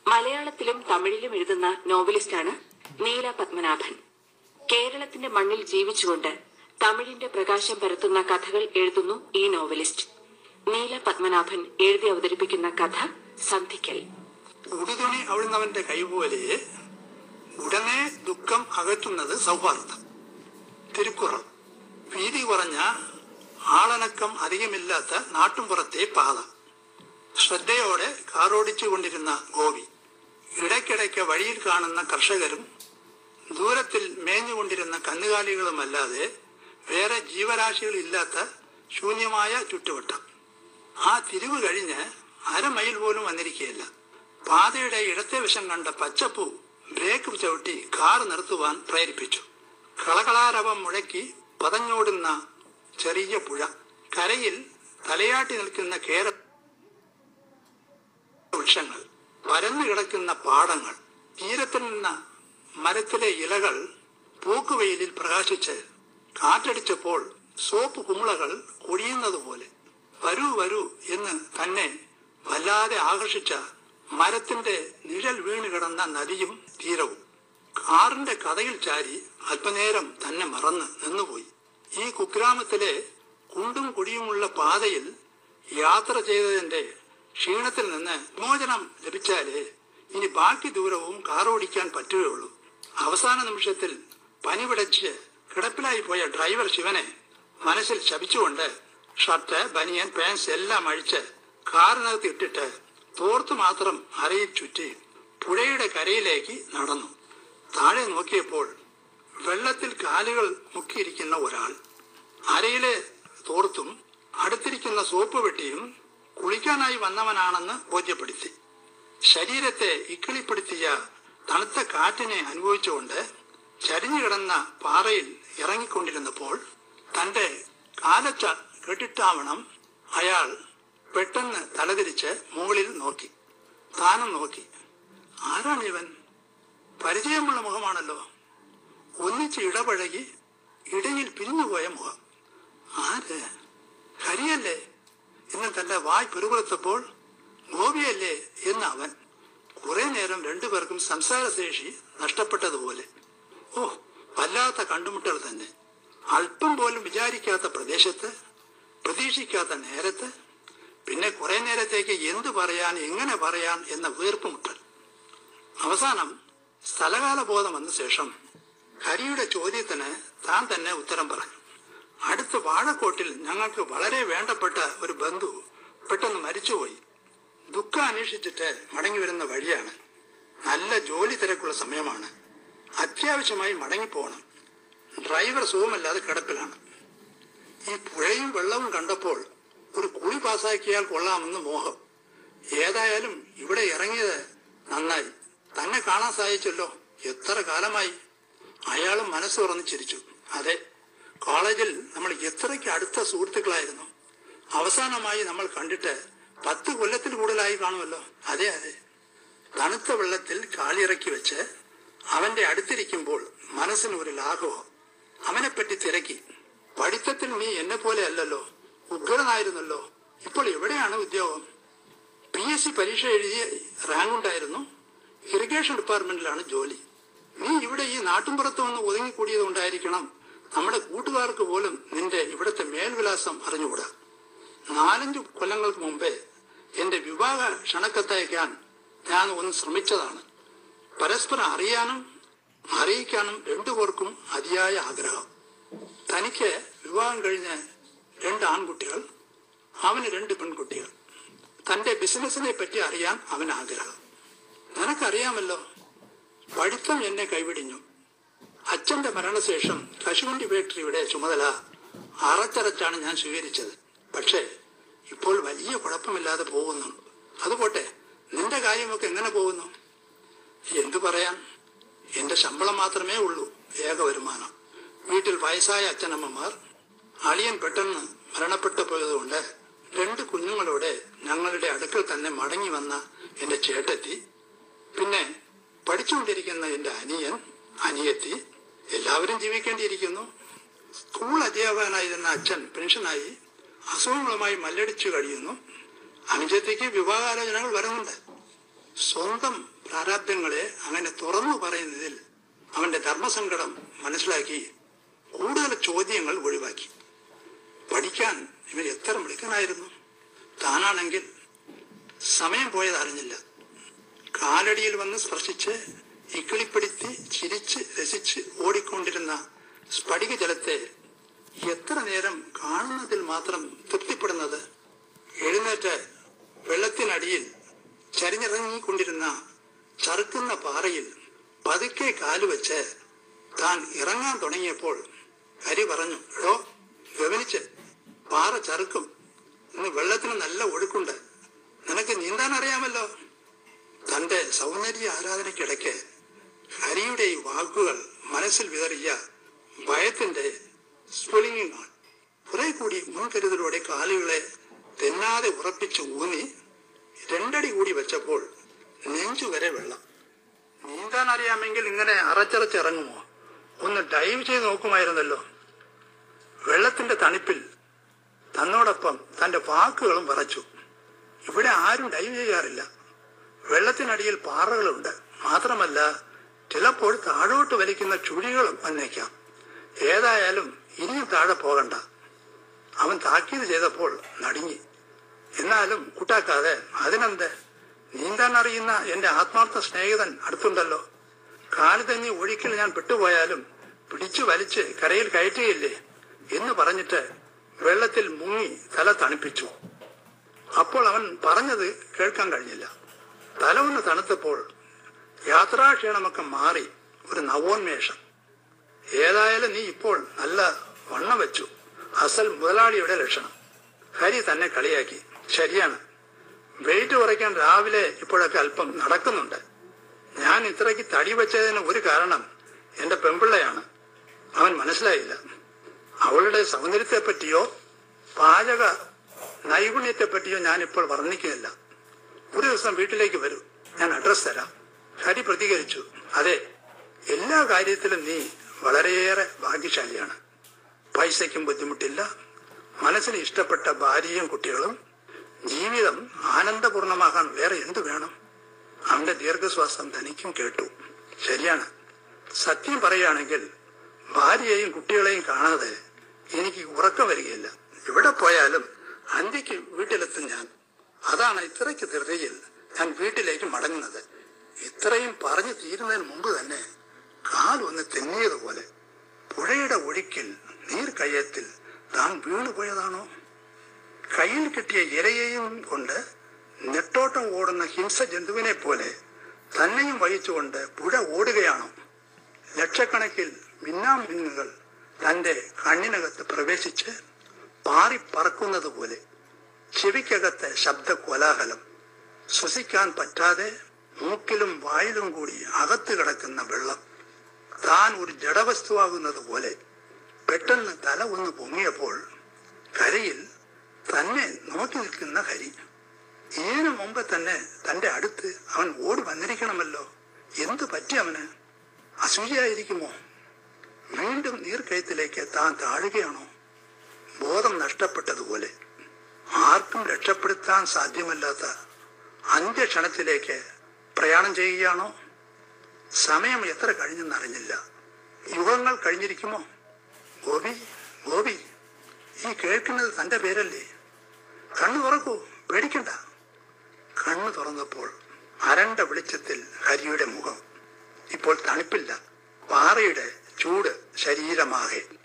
മലയാളത്തിലും തമിഴിലും എഴുതുന്ന നോവലിസ്റ്റാണ് നീല പത്മനാഭൻ കേരളത്തിന്റെ മണ്ണിൽ ജീവിച്ചുകൊണ്ട് തമിഴിന്റെ പ്രകാശം പരത്തുന്ന കഥകൾ എഴുതുന്നു ഈ നോവലിസ്റ്റ് നീല പത്മനാഭൻ എഴുതി അവതരിപ്പിക്കുന്ന കഥ സന്ധിക്കൽ ഉടുതുണി അവിടുന്നവന്റെ കൈപോലെ ഉടനെ ദുഃഖം അകറ്റുന്നത് സൗഹാർദ്ദം തിരുക്കുറൾ വീതി കുറഞ്ഞ ആളനക്കം അധികമില്ലാത്ത നാട്ടുംപുറത്തെ പാത ശ്രദ്ധയോടെ കാറോടിച്ചു കൊണ്ടിരുന്ന ഗോപി ഇടയ്ക്കിടയ്ക്ക് വഴിയിൽ കാണുന്ന കർഷകരും ദൂരത്തിൽ മേഞ്ഞുകൊണ്ടിരുന്ന കന്നുകാലികളുമല്ലാതെ വേറെ ജീവരാശികളില്ലാത്ത ശൂന്യമായ ചുറ്റുവട്ടം ആ തിരിവ് കഴിഞ്ഞ് അരമൈൽ പോലും വന്നിരിക്കുകയില്ല പാതയുടെ ഇടത്തെ വശം കണ്ട പച്ചപ്പൂ ബ്രേക്ക് ചവിട്ടി കാർ നിർത്തുവാൻ പ്രേരിപ്പിച്ചു കളകളാരവം മുഴക്കി പതഞ്ഞോടുന്ന ചെറിയ പുഴ കരയിൽ തലയാട്ടി നിൽക്കുന്ന കേര വൃക്ഷങ്ങൾ പരന്നു കിടക്കുന്ന പാടങ്ങൾ തീരത്തിൽ നിന്ന് മരത്തിലെ ഇലകൾ പൂക്കുവെയിലിൽ പ്രകാശിച്ച് കാറ്റടിച്ചപ്പോൾ സോപ്പ് കുമിളകൾ കൊടിയുന്നത് പോലെ വരൂ വരൂ എന്ന് തന്നെ വല്ലാതെ ആകർഷിച്ച മരത്തിന്റെ നിഴൽ വീണ് കിടന്ന നദിയും തീരവും കാറിന്റെ കഥയിൽ ചാരി അല്പനേരം തന്നെ മറന്ന് നിന്നുപോയി ഈ കുഗ്രാമത്തിലെ കുണ്ടും കുടിയുമുള്ള പാതയിൽ യാത്ര ചെയ്തതിന്റെ ക്ഷീണത്തിൽ നിന്ന് മോചനം ലഭിച്ചാലേ ഇനി ബാക്കി ദൂരവും കാർ ഓടിക്കാൻ പറ്റുകയുള്ളൂ അവസാന നിമിഷത്തിൽ പനി പിടച്ച് കിടപ്പിലായി പോയ ഡ്രൈവർ ശിവനെ മനസ്സിൽ ശപിച്ചുകൊണ്ട് ഷർട്ട് ബനിയൻ പാൻസ് എല്ലാം അഴിച്ച് കാറിനകത്ത് ഇട്ടിട്ട് തോർത്തു മാത്രം അരയിൽ ചുറ്റി പുഴയുടെ കരയിലേക്ക് നടന്നു താഴെ നോക്കിയപ്പോൾ വെള്ളത്തിൽ കാലുകൾ മുക്കിയിരിക്കുന്ന ഒരാൾ അരയിലെ തോർത്തും അടുത്തിരിക്കുന്ന സോപ്പ് പെട്ടിയും കുളിക്കാനായി വന്നവനാണെന്ന് ബോധ്യപ്പെടുത്തി ശരീരത്തെ ഇക്കിളിപ്പെടുത്തിയ തണുത്ത കാറ്റിനെ അനുഭവിച്ചുകൊണ്ട് ചരിഞ്ഞു കിടന്ന പാറയിൽ ഇറങ്ങിക്കൊണ്ടിരുന്നപ്പോൾ തന്റെ കാലച്ച കെട്ടിട്ടാവണം അയാൾ പെട്ടെന്ന് തലതിരിച്ച് മുകളിൽ നോക്കി താനും നോക്കി ആരാണിവൻ പരിചയമുള്ള മുഖമാണല്ലോ ഒന്നിച്ച് ഇടപഴകി ഇടയിൽ പിരിഞ്ഞുപോയ മുഖം ആര് ഹരിയല്ലേ എന്ന് തന്റെ വായ് പിറുപിറുത്തപ്പോൾ ഗോപിയല്ലേ എന്ന് അവൻ കുറെ നേരം രണ്ടുപേർക്കും സംസാരശേഷി നഷ്ടപ്പെട്ടതുപോലെ ഓ വല്ലാത്ത കണ്ടുമുട്ടൽ തന്നെ അല്പം പോലും വിചാരിക്കാത്ത പ്രദേശത്ത് പ്രതീക്ഷിക്കാത്ത നേരത്ത് പിന്നെ കുറെ നേരത്തേക്ക് എന്തു പറയാൻ എങ്ങനെ പറയാൻ എന്ന വീർപ്പുമുട്ടൽ അവസാനം സ്ഥലകാല ബോധം വന്ന ശേഷം ഹരിയുടെ ചോദ്യത്തിന് താൻ തന്നെ ഉത്തരം പറഞ്ഞു അടുത്ത് വാഴക്കോട്ടിൽ ഞങ്ങൾക്ക് വളരെ വേണ്ടപ്പെട്ട ഒരു ബന്ധു പെട്ടെന്ന് മരിച്ചുപോയി ദുഃഖം അന്വേഷിച്ചിട്ട് മടങ്ങി വരുന്ന വഴിയാണ് നല്ല ജോലി തിരക്കുള്ള സമയമാണ് അത്യാവശ്യമായി മടങ്ങിപ്പോകണം ഡ്രൈവർ സുഖമല്ലാതെ കിടപ്പിലാണ് ഈ പുഴയും വെള്ളവും കണ്ടപ്പോൾ ഒരു കുളി പാസാക്കിയാൽ കൊള്ളാമെന്ന് മോഹം ഏതായാലും ഇവിടെ ഇറങ്ങിയത് നന്നായി തന്നെ കാണാൻ സാധിച്ചല്ലോ എത്ര കാലമായി അയാളും മനസ്സ് തുറന്ന് ചിരിച്ചു അതെ കോളേജിൽ നമ്മൾ എത്രയ്ക്ക് അടുത്ത സുഹൃത്തുക്കളായിരുന്നു അവസാനമായി നമ്മൾ കണ്ടിട്ട് പത്ത് കൊല്ലത്തിൽ കൂടുതലായി കാണുമല്ലോ അതെ അതെ തണുത്ത വെള്ളത്തിൽ കാലിറക്കി വെച്ച് അവന്റെ അടുത്തിരിക്കുമ്പോൾ മനസ്സിന് ഒരു ലാഘവം അവനെപ്പറ്റി തിരക്കി പഠിത്തത്തിൽ നീ എന്നെ പോലെ അല്ലല്ലോ ഉഗ്രനായിരുന്നല്ലോ ഇപ്പോൾ എവിടെയാണ് ഉദ്യോഗം പി എസ് സി പരീക്ഷ എഴുതിയ റാങ്ക് ഉണ്ടായിരുന്നു ഇറിഗേഷൻ ഡിപ്പാർട്ട്മെന്റിലാണ് ജോലി നീ ഇവിടെ ഈ നാട്ടുംപുറത്ത് വന്ന് ഒതുങ്ങിക്കൂടിയത് കൊണ്ടായിരിക്കണം നമ്മുടെ കൂട്ടുകാർക്ക് പോലും നിന്റെ ഇവിടുത്തെ മേൽവിലാസം അറിഞ്ഞുകൂടാ നാലഞ്ച് കൊല്ലങ്ങൾക്ക് മുമ്പേ എന്റെ വിവാഹ ക്ഷണക്കത്തയക്കാൻ ഞാൻ ഒന്ന് ശ്രമിച്ചതാണ് പരസ്പരം അറിയാനും അറിയിക്കാനും രണ്ടുപേർക്കും അതിയായ ആഗ്രഹം തനിക്ക് വിവാഹം കഴിഞ്ഞ് രണ്ട് ആൺകുട്ടികൾ അവന് രണ്ട് പെൺകുട്ടികൾ തന്റെ ബിസിനസിനെ പറ്റി അറിയാൻ അവന് ആഗ്രഹം നിനക്കറിയാമല്ലോ പഠിത്തം എന്നെ കൈവിടിഞ്ഞു അച്ഛന്റെ മരണശേഷം കശുവണ്ടി ഫാക്ടറിയുടെ ചുമതല അറച്ചറച്ചാണ് ഞാൻ സ്വീകരിച്ചത് പക്ഷേ ഇപ്പോൾ വലിയ കുഴപ്പമില്ലാതെ പോകുന്നുണ്ട് അതുപോട്ടെ നിന്റെ കാര്യമൊക്കെ എങ്ങനെ പോകുന്നു എന്തു പറയാൻ എന്റെ ശമ്പളം മാത്രമേ ഉള്ളൂ ഏക വരുമാനം വീട്ടിൽ വയസ്സായ അച്ഛനമ്മമാർ അളിയൻ പെട്ടെന്ന് മരണപ്പെട്ടു പോയതുകൊണ്ട് രണ്ട് കുഞ്ഞുങ്ങളോടെ ഞങ്ങളുടെ അടുക്കൽ തന്നെ മടങ്ങി വന്ന എന്റെ ചേട്ടത്തി പിന്നെ പഠിച്ചുകൊണ്ടിരിക്കുന്ന എന്റെ അനിയൻ അനിയത്തി എല്ലാവരും ജീവിക്കേണ്ടിയിരിക്കുന്നു സ്കൂൾ അധ്യാപകനായിരുന്ന അച്ഛൻ പെൻഷനായി അസുഖങ്ങളുമായി മല്ലടിച്ചു കഴിയുന്നു അനുജത്തിക്ക് വിവാഹാലോചനകൾ വരുന്നുണ്ട് സ്വന്തം പ്രാരാബ്ദങ്ങളെ അങ്ങനെ തുറന്നു പറയുന്നതിൽ അവന്റെ ധർമ്മസങ്കടം മനസ്സിലാക്കി കൂടുതൽ ചോദ്യങ്ങൾ ഒഴിവാക്കി പഠിക്കാൻ ഇവൻ എത്ര മിടുക്കനായിരുന്നു താനാണെങ്കിൽ സമയം പോയത് അറിഞ്ഞില്ല കാലടിയിൽ വന്ന് സ്പർശിച്ച് ഇക്കിളിപ്പെടുത്തി ചിരിച്ച് രസിച്ച് ഓടിക്കൊണ്ടിരുന്ന സ്ഫടിക ജലത്തെ എത്ര നേരം കാണുന്നതിൽ മാത്രം തൃപ്തിപ്പെടുന്നത് എഴുന്നേറ്റ് വെള്ളത്തിനടിയിൽ ചരിഞ്ഞിറങ്ങിക്കൊണ്ടിരുന്ന ചറുക്കുന്ന പാറയിൽ പതുക്കെ കാലുവെച്ച് താൻ ഇറങ്ങാൻ തുടങ്ങിയപ്പോൾ ഹരി പറഞ്ഞു എടോ ഗവനിച്ച് പാറ ചറുക്കും ഇന്ന് വെള്ളത്തിന് നല്ല ഒഴുക്കുണ്ട് നിനക്ക് നീന്താൻ അറിയാമല്ലോ തന്റെ സൗന്ദര്യ ആരാധനയ്ക്കിടയ്ക്ക് ഹരിയുടെ ഈ വാക്കുകൾ മനസ്സിൽ വിതറിയ ഭയത്തിന്റെ സ്ഫുലിംഗങ്ങൾ കുറെ കൂടി മുൻകരുതലോടെ കാലുകളെ തെന്നാതെ ഉറപ്പിച്ച് ഊന്നി രണ്ടടി കൂടി വെച്ചപ്പോൾ നെഞ്ചു വരെ വെള്ളം നീന്താൻ അറിയാമെങ്കിൽ ഇങ്ങനെ അറച്ചറച്ച് ഇറങ്ങുമോ ഒന്ന് ഡൈവ് ചെയ്ത് നോക്കുമായിരുന്നല്ലോ വെള്ളത്തിന്റെ തണുപ്പിൽ തന്നോടൊപ്പം തന്റെ വാക്കുകളും വിറച്ചു ഇവിടെ ആരും ഡൈവ് ചെയ്യാറില്ല വെള്ളത്തിനടിയിൽ പാറകളുണ്ട് മാത്രമല്ല ചിലപ്പോൾ താഴോട്ട് വലിക്കുന്ന ചുഴികളും വന്നേക്കാം ഏതായാലും ഇനിയും താഴെ പോകണ്ട അവൻ താക്കീത് ചെയ്തപ്പോൾ നടുങ്ങി എന്നാലും കൂട്ടാക്കാതെ അതിനെന്ത് നീന്താൻ അറിയുന്ന എന്റെ ആത്മാർത്ഥ സ്നേഹിതൻ അടുത്തുണ്ടല്ലോ കാല് തങ്ങി ഒഴുക്കിൽ ഞാൻ പെട്ടുപോയാലും പിടിച്ചു വലിച്ച് കരയിൽ കയറ്റുകയില്ലേ എന്ന് പറഞ്ഞിട്ട് വെള്ളത്തിൽ മുങ്ങി തല തണുപ്പിച്ചു അപ്പോൾ അവൻ പറഞ്ഞത് കേൾക്കാൻ കഴിഞ്ഞില്ല തല ഒന്ന് തണുത്തപ്പോൾ യാത്രാക്ഷീണമൊക്കെ മാറി ഒരു നവോന്മേഷം ഏതായാലും നീ ഇപ്പോൾ നല്ല വണ്ണം വെച്ചു അസൽ മുതലാളിയുടെ ലക്ഷണം ഹരി തന്നെ കളിയാക്കി ശരിയാണ് വെയിറ്റ് കുറയ്ക്കാൻ രാവിലെ ഇപ്പോഴൊക്കെ അല്പം നടക്കുന്നുണ്ട് ഞാൻ ഇത്രയ്ക്ക് തടി വെച്ചതിന് ഒരു കാരണം എന്റെ പെമ്പിള്ളയാണ് അവൻ മനസ്സിലായില്ല അവളുടെ സൗന്ദര്യത്തെ പറ്റിയോ പാചക നൈപുണ്യത്തെ പറ്റിയോ ഞാനിപ്പോൾ വർണ്ണിക്കുന്നില്ല ഒരു ദിവസം വീട്ടിലേക്ക് വരൂ ഞാൻ അഡ്രസ് തരാം ഹരി പ്രതികരിച്ചു അതെ എല്ലാ കാര്യത്തിലും നീ വളരെയേറെ ഭാഗ്യശാലിയാണ് പൈസയ്ക്കും ബുദ്ധിമുട്ടില്ല മനസ്സിന് ഇഷ്ടപ്പെട്ട ഭാര്യയും കുട്ടികളും ജീവിതം ആനന്ദപൂർണമാകാൻ വേറെ എന്തു വേണം അവന്റെ ദീർഘശ്വാസം തനിക്കും കേട്ടു ശരിയാണ് സത്യം പറയുകയാണെങ്കിൽ ഭാര്യയെയും കുട്ടികളെയും കാണാതെ എനിക്ക് ഉറക്കം വരികയില്ല ഇവിടെ പോയാലും അന്ത്യക്ക് വീട്ടിലെത്തും ഞാൻ അതാണ് ഇത്രയ്ക്ക് ധൃതിയിൽ ഞാൻ വീട്ടിലേക്ക് മടങ്ങുന്നത് ഇത്രയും പറഞ്ഞു തീരുന്നതിന് മുമ്പ് തന്നെ കാലൊന്ന് തെന്നിയതുപോലെ പുഴയുടെ ഒഴുക്കിൽ നീർക്കയ്യത്തിൽ താൻ വീണുപോയതാണോ കയ്യിൽ കിട്ടിയ ഇരയെയും കൊണ്ട് നെട്ടോട്ടം ഓടുന്ന ഹിംസ ജന്തുവിനെ പോലെ തന്നെയും വഹിച്ചുകൊണ്ട് പുഴ ഓടുകയാണോ ലക്ഷക്കണക്കിൽ മിന്നാമിന്നുകൾ തന്റെ കണ്ണിനകത്ത് പ്രവേശിച്ച് പാറി പറക്കുന്നത് പോലെ ചെവിക്കകത്തെ ശബ്ദ കോലാഹലം ശ്വസിക്കാൻ പറ്റാതെ മൂക്കിലും വായിലും കൂടി അകത്ത് കിടക്കുന്ന വെള്ളം താൻ ഒരു ജഡവസ്തുവാകുന്നത് പോലെ പെട്ടെന്ന് തല ഒന്ന് പൊങ്ങിയപ്പോൾ കരയിൽ തന്നെ നോക്കി നിൽക്കുന്ന ഹരി ഇതിനു മുമ്പ് തന്നെ തന്റെ അടുത്ത് അവൻ ഓടി വന്നിരിക്കണമല്ലോ എന്തു പറ്റി അവന് അസൂയായിരിക്കുമോ വീണ്ടും നീർക്കയത്തിലേക്ക് താൻ താഴുകയാണോ ബോധം നഷ്ടപ്പെട്ടതുപോലെ ആർക്കും രക്ഷപ്പെടുത്താൻ സാധ്യമല്ലാത്ത അന്ത്യക്ഷണത്തിലേക്ക് പ്രയാണം ചെയ്യുകയാണോ സമയം എത്ര കഴിഞ്ഞെന്നറിഞ്ഞില്ല യുഗങ്ങൾ കഴിഞ്ഞിരിക്കുമോ ഗോപി ഗോപി ഈ കേൾക്കുന്നത് തന്റെ പേരല്ലേ കണ്ണു തുറക്കൂ പേടിക്കണ്ട കണ്ണു തുറന്നപ്പോൾ അരണ്ട വെളിച്ചത്തിൽ ഹരിയുടെ മുഖം ഇപ്പോൾ തണുപ്പില്ല പാറയുടെ ചൂട് ശരീരമാകെ